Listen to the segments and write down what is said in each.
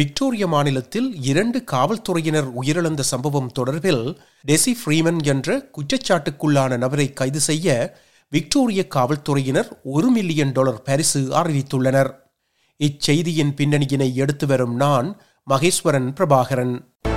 Victoria மாநிலத்தில் இரண்டு காவல்துறையினர் உயிரிழந்த சம்பவம் தொடர்பில் டெசி ஃப்ரீமன் என்ற குற்றச்சாட்டுக்குள்ளான நபரை கைது செய்ய விக்டோரிய காவல்துறையினர் ஒரு மில்லியன் டாலர் பரிசு அறிவித்துள்ளனர் இச்செய்தியின் பின்னணியினை எடுத்து வரும் நான் மகேஸ்வரன் பிரபாகரன்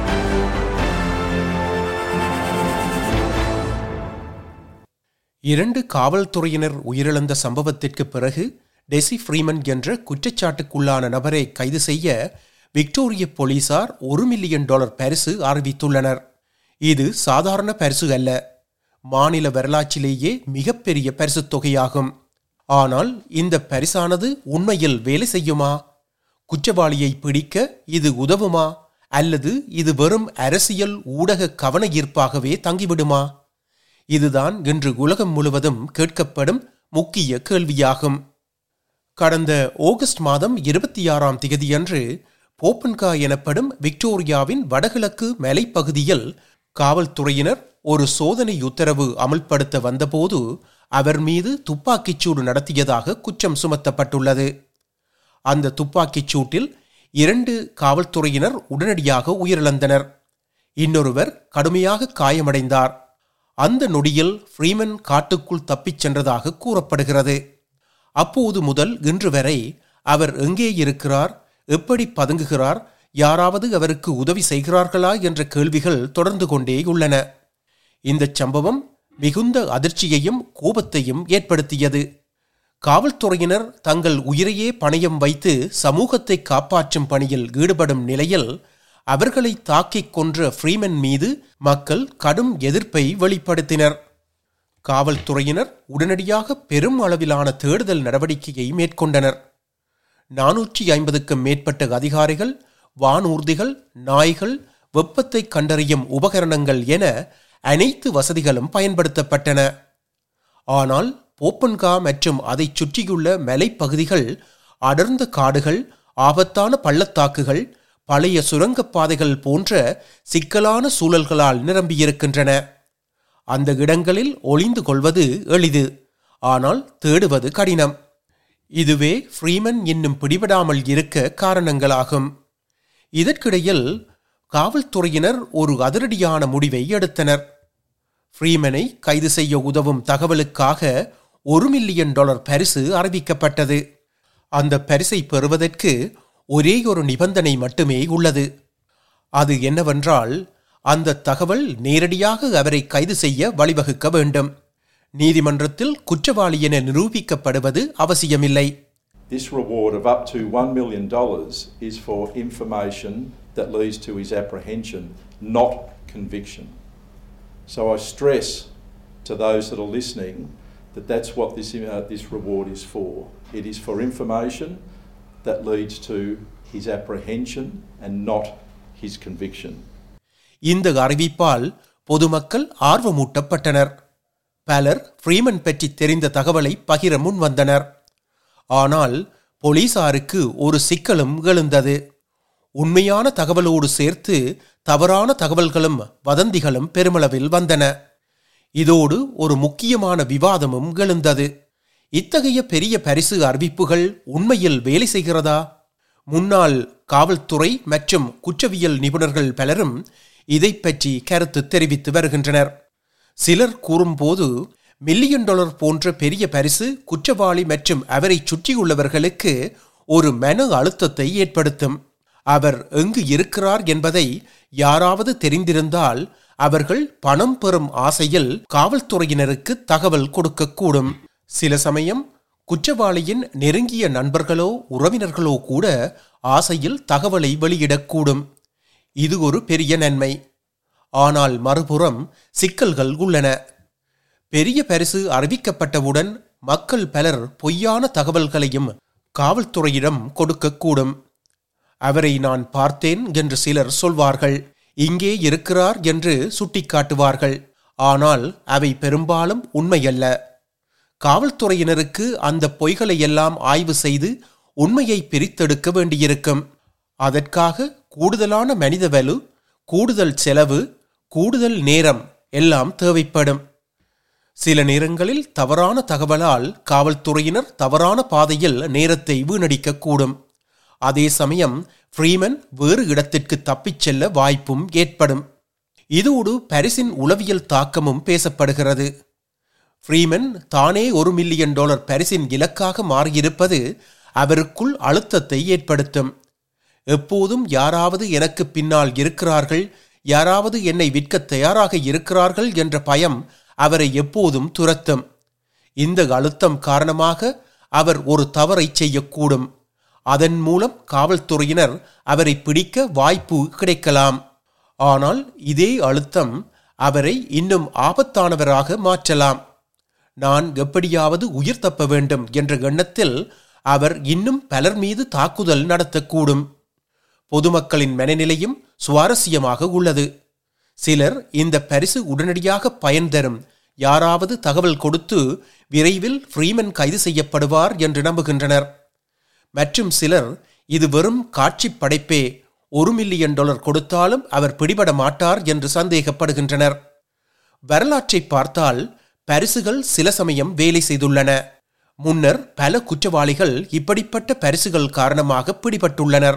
இரண்டு காவல்துறையினர் உயிரிழந்த சம்பவத்திற்கு பிறகு டெசி ஃப்ரீமன் என்ற குற்றச்சாட்டுக்குள்ளான நபரை கைது செய்ய விக்டோரிய போலீசார் ஒரு மில்லியன் டாலர் பரிசு அறிவித்துள்ளனர் இது சாதாரண பரிசு அல்ல மாநில வரலாற்றிலேயே மிகப்பெரிய பரிசுத் தொகையாகும் ஆனால் இந்த பரிசானது உண்மையில் வேலை செய்யுமா குற்றவாளியை பிடிக்க இது உதவுமா அல்லது இது வெறும் அரசியல் ஊடக கவன ஈர்ப்பாகவே தங்கிவிடுமா இதுதான் இன்று உலகம் முழுவதும் கேட்கப்படும் முக்கிய கேள்வியாகும் கடந்த ஆகஸ்ட் மாதம் இருபத்தி ஆறாம் திகதியன்று போப்பன்கா எனப்படும் விக்டோரியாவின் வடகிழக்கு மலைப்பகுதியில் காவல்துறையினர் ஒரு சோதனை உத்தரவு அமல்படுத்த வந்தபோது அவர் மீது துப்பாக்கிச்சூடு நடத்தியதாக குற்றம் சுமத்தப்பட்டுள்ளது அந்த துப்பாக்கிச் சூட்டில் இரண்டு காவல்துறையினர் உடனடியாக உயிரிழந்தனர் இன்னொருவர் கடுமையாக காயமடைந்தார் அந்த நொடியில் ஃப்ரீமன் காட்டுக்குள் தப்பிச் சென்றதாக கூறப்படுகிறது அப்போது முதல் இன்று வரை அவர் எங்கே இருக்கிறார் எப்படி பதுங்குகிறார் யாராவது அவருக்கு உதவி செய்கிறார்களா என்ற கேள்விகள் தொடர்ந்து கொண்டே உள்ளன இந்த சம்பவம் மிகுந்த அதிர்ச்சியையும் கோபத்தையும் ஏற்படுத்தியது காவல்துறையினர் தங்கள் உயிரையே பணயம் வைத்து சமூகத்தை காப்பாற்றும் பணியில் ஈடுபடும் நிலையில் அவர்களை தாக்கிக் கொன்ற ஃப்ரீமன் மீது மக்கள் கடும் எதிர்ப்பை வெளிப்படுத்தினர் காவல்துறையினர் உடனடியாக பெரும் அளவிலான தேடுதல் நடவடிக்கையை மேற்கொண்டனர் நானூற்றி ஐம்பதுக்கும் மேற்பட்ட அதிகாரிகள் வானூர்திகள் நாய்கள் வெப்பத்தை கண்டறியும் உபகரணங்கள் என அனைத்து வசதிகளும் பயன்படுத்தப்பட்டன ஆனால் போப்பன்கா மற்றும் அதைச் சுற்றியுள்ள மலைப்பகுதிகள் அடர்ந்த காடுகள் ஆபத்தான பள்ளத்தாக்குகள் பழைய சுரங்கப் பாதைகள் போன்ற சிக்கலான சூழல்களால் நிரம்பியிருக்கின்றன அந்த இடங்களில் ஒளிந்து கொள்வது எளிது ஆனால் தேடுவது கடினம் இதுவே ஃப்ரீமன் இன்னும் பிடிபடாமல் இருக்க காரணங்களாகும் இதற்கிடையில் காவல்துறையினர் ஒரு அதிரடியான முடிவை எடுத்தனர் ஃப்ரீமனை கைது செய்ய உதவும் தகவலுக்காக ஒரு மில்லியன் டாலர் பரிசு அறிவிக்கப்பட்டது அந்த பரிசை பெறுவதற்கு ஒரே ஒரு நிபந்தனை மட்டுமே உள்ளது அது என்னவென்றால் அந்த தகவல் நேரடியாக அவரை கைது செய்ய வழிவகுக்க வேண்டும் நீதிமன்றத்தில் குற்றவாளி என நிரூபிக்கப்படுவது அவசியமில்லை This reward of up to $1 million is for information that leads to his apprehension, not conviction. So I stress to those that are listening that that's what this, uh, this reward is for. It is for information that leads to his apprehension and not his conviction. இந்த அறிவிப்பால் பொதுமக்கள் ஆர்வமூட்டப்பட்டனர் பலர் Freeman பற்றி தெரிந்த தகவலை பகிர முன் வந்தனர் ஆனால் போலீசாருக்கு ஒரு சிக்கலும் எழுந்தது உண்மையான தகவலோடு சேர்த்து தவறான தகவல்களும் வதந்திகளும் பெருமளவில் வந்தன இதோடு ஒரு முக்கியமான விவாதமும் எழுந்தது இத்தகைய பெரிய பரிசு அறிவிப்புகள் உண்மையில் வேலை செய்கிறதா முன்னாள் காவல்துறை மற்றும் குற்றவியல் நிபுணர்கள் பலரும் இதை பற்றி கருத்து தெரிவித்து வருகின்றனர் சிலர் கூறும்போது மில்லியன் டாலர் போன்ற பெரிய பரிசு குற்றவாளி மற்றும் அவரை சுற்றியுள்ளவர்களுக்கு ஒரு மன அழுத்தத்தை ஏற்படுத்தும் அவர் எங்கு இருக்கிறார் என்பதை யாராவது தெரிந்திருந்தால் அவர்கள் பணம் பெறும் ஆசையில் காவல்துறையினருக்கு தகவல் கொடுக்கக்கூடும் சில சமயம் குற்றவாளியின் நெருங்கிய நண்பர்களோ உறவினர்களோ கூட ஆசையில் தகவலை வெளியிடக்கூடும் இது ஒரு பெரிய நன்மை ஆனால் மறுபுறம் சிக்கல்கள் உள்ளன பெரிய பரிசு அறிவிக்கப்பட்டவுடன் மக்கள் பலர் பொய்யான தகவல்களையும் காவல்துறையிடம் கொடுக்கக்கூடும் அவரை நான் பார்த்தேன் என்று சிலர் சொல்வார்கள் இங்கே இருக்கிறார் என்று சுட்டிக்காட்டுவார்கள் ஆனால் அவை பெரும்பாலும் உண்மையல்ல காவல்துறையினருக்கு அந்த பொய்களை எல்லாம் ஆய்வு செய்து உண்மையை பிரித்தெடுக்க வேண்டியிருக்கும் அதற்காக கூடுதலான மனித வலு கூடுதல் செலவு கூடுதல் நேரம் எல்லாம் தேவைப்படும் சில நேரங்களில் தவறான தகவலால் காவல்துறையினர் தவறான பாதையில் நேரத்தை வீணடிக்கக்கூடும் அதே சமயம் ஃப்ரீமன் வேறு இடத்திற்கு தப்பிச் செல்ல வாய்ப்பும் ஏற்படும் இதோடு பாரிஸின் உளவியல் தாக்கமும் பேசப்படுகிறது ஃப்ரீமன் தானே ஒரு மில்லியன் டாலர் பாரிஸின் இலக்காக மாறியிருப்பது அவருக்குள் அழுத்தத்தை ஏற்படுத்தும் எப்போதும் யாராவது எனக்கு பின்னால் இருக்கிறார்கள் யாராவது என்னை விற்க தயாராக இருக்கிறார்கள் என்ற பயம் அவரை எப்போதும் துரத்தும் இந்த அழுத்தம் காரணமாக அவர் ஒரு தவறை செய்யக்கூடும் அதன் மூலம் காவல்துறையினர் அவரை பிடிக்க வாய்ப்பு கிடைக்கலாம் ஆனால் இதே அழுத்தம் அவரை இன்னும் ஆபத்தானவராக மாற்றலாம் நான் எப்படியாவது உயிர் தப்ப வேண்டும் என்ற எண்ணத்தில் அவர் இன்னும் பலர் மீது தாக்குதல் நடத்தக்கூடும் பொதுமக்களின் மனநிலையும் சுவாரஸ்யமாக உள்ளது சிலர் இந்த பரிசு உடனடியாக பயன் தரும் யாராவது தகவல் கொடுத்து விரைவில் ஃப்ரீமன் கைது செய்யப்படுவார் என்று நம்புகின்றனர் மற்றும் சிலர் இது வெறும் காட்சி படைப்பே ஒரு மில்லியன் டாலர் கொடுத்தாலும் அவர் பிடிபட மாட்டார் என்று சந்தேகப்படுகின்றனர் வரலாற்றை பார்த்தால் பரிசுகள் சில சமயம் வேலை செய்துள்ளன முன்னர் பல குற்றவாளிகள் இப்படிப்பட்ட பரிசுகள் காரணமாக பிடிபட்டுள்ளனர்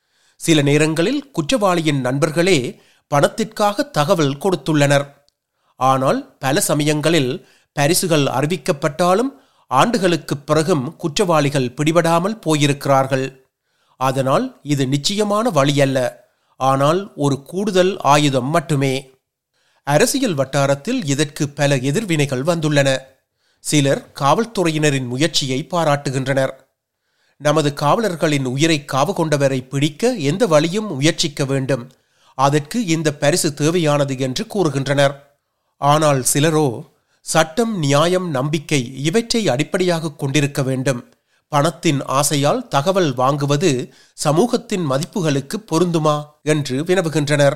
சில நேரங்களில் குற்றவாளியின் நண்பர்களே பணத்திற்காக தகவல் கொடுத்துள்ளனர் ஆனால் பல சமயங்களில் பரிசுகள் அறிவிக்கப்பட்டாலும் ஆண்டுகளுக்குப் பிறகும் குற்றவாளிகள் பிடிபடாமல் போயிருக்கிறார்கள் அதனால் இது நிச்சயமான வழி அல்ல ஆனால் ஒரு கூடுதல் ஆயுதம் மட்டுமே அரசியல் வட்டாரத்தில் இதற்கு பல எதிர்வினைகள் வந்துள்ளன சிலர் காவல்துறையினரின் முயற்சியை பாராட்டுகின்றனர் நமது காவலர்களின் உயிரை காவு கொண்டவரை பிடிக்க எந்த வழியும் முயற்சிக்க வேண்டும் அதற்கு இந்த பரிசு தேவையானது என்று கூறுகின்றனர் ஆனால் சிலரோ சட்டம் நியாயம் நம்பிக்கை இவற்றை அடிப்படையாக கொண்டிருக்க வேண்டும் பணத்தின் ஆசையால் தகவல் வாங்குவது சமூகத்தின் மதிப்புகளுக்கு பொருந்துமா என்று வினவுகின்றனர்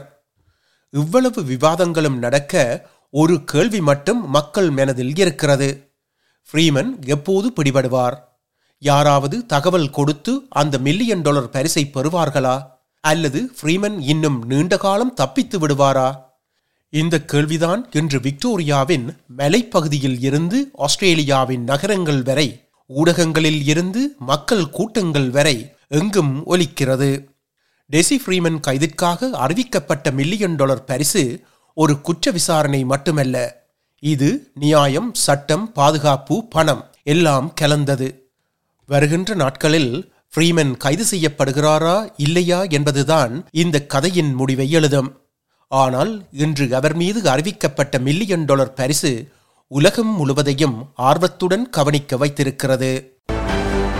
இவ்வளவு விவாதங்களும் நடக்க ஒரு கேள்வி மட்டும் மக்கள் மனதில் இருக்கிறது ஃப்ரீமன் எப்போது பிடிபடுவார் யாராவது தகவல் கொடுத்து அந்த மில்லியன் டாலர் பரிசை பெறுவார்களா அல்லது ஃப்ரீமன் இன்னும் நீண்ட காலம் தப்பித்து விடுவாரா இந்த கேள்விதான் இன்று விக்டோரியாவின் மலைப்பகுதியில் இருந்து ஆஸ்திரேலியாவின் நகரங்கள் வரை ஊடகங்களில் இருந்து மக்கள் கூட்டங்கள் வரை எங்கும் ஒலிக்கிறது டெசி ஃப்ரீமன் கைதிற்காக அறிவிக்கப்பட்ட மில்லியன் டாலர் பரிசு ஒரு குற்ற விசாரணை மட்டுமல்ல இது நியாயம் சட்டம் பாதுகாப்பு பணம் எல்லாம் கலந்தது வருகின்ற நாட்களில் ஃப்ரீமன் கைது செய்யப்படுகிறாரா இல்லையா என்பதுதான் இந்த கதையின் முடிவை எழுதும் ஆனால் இன்று அவர் மீது அறிவிக்கப்பட்ட மில்லியன் டாலர் பரிசு உலகம் முழுவதையும் ஆர்வத்துடன் கவனிக்க வைத்திருக்கிறது